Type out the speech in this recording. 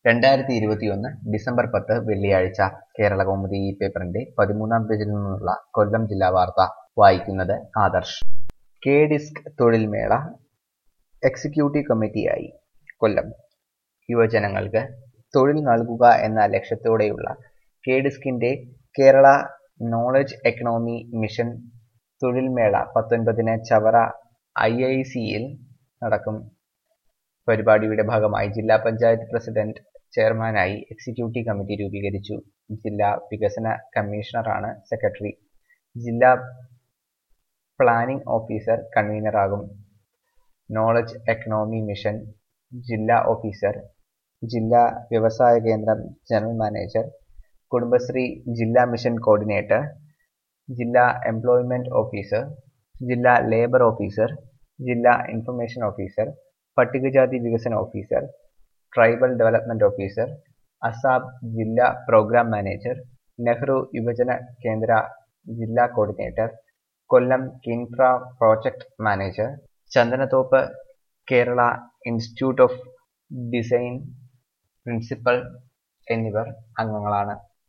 രണ്ടായിരത്തി ഇരുപത്തിയൊന്ന് ഡിസംബർ പത്ത് വെള്ളിയാഴ്ച കേരള കൗമുദി ഈ പേപ്പറിന്റെ പതിമൂന്നാം പേജിൽ നിന്നുള്ള കൊല്ലം ജില്ലാ വാർത്ത വായിക്കുന്നത് ആദർശ് കെ ഡിസ്ക് തൊഴിൽ മേള എക്സിക്യൂട്ടീവ് കമ്മിറ്റിയായി കൊല്ലം യുവജനങ്ങൾക്ക് തൊഴിൽ നൽകുക എന്ന ലക്ഷ്യത്തോടെയുള്ള കെ ഡിസ്കിന്റെ കേരള നോളജ് എക്കണോമി മിഷൻ തൊഴിൽ മേള പത്തൊൻപതിന് ചവറ ഐ ഐ സിയിൽ നടക്കും പരിപാടിയുടെ ഭാഗമായി ജില്ലാ പഞ്ചായത്ത് പ്രസിഡന്റ് ചെയർമാനായി എക്സിക്യൂട്ടീവ് കമ്മിറ്റി രൂപീകരിച്ചു ജില്ലാ വികസന കമ്മീഷണറാണ് സെക്രട്ടറി ജില്ലാ പ്ലാനിംഗ് ഓഫീസർ കൺവീനറാകും നോളജ് എക്കണോമി മിഷൻ ജില്ലാ ഓഫീസർ ജില്ലാ വ്യവസായ കേന്ദ്രം ജനറൽ മാനേജർ കുടുംബശ്രീ ജില്ലാ മിഷൻ കോർഡിനേറ്റർ ജില്ലാ എംപ്ലോയ്മെന്റ് ഓഫീസർ ജില്ലാ ലേബർ ഓഫീസർ ജില്ലാ ഇൻഫർമേഷൻ ഓഫീസർ പട്ടികജാതി വികസന officer tribal development officer ASAP ജില്ലാ പ്രോഗ്രാം മാനേജർ നെഹ്റു യുവജന കേന്ദ്ര ജില്ലാ coordinator Kollam Kinfra project manager Chandanathoppu Kerala institute of design principal എന്നിവർ അംഗങ്ങളാണ്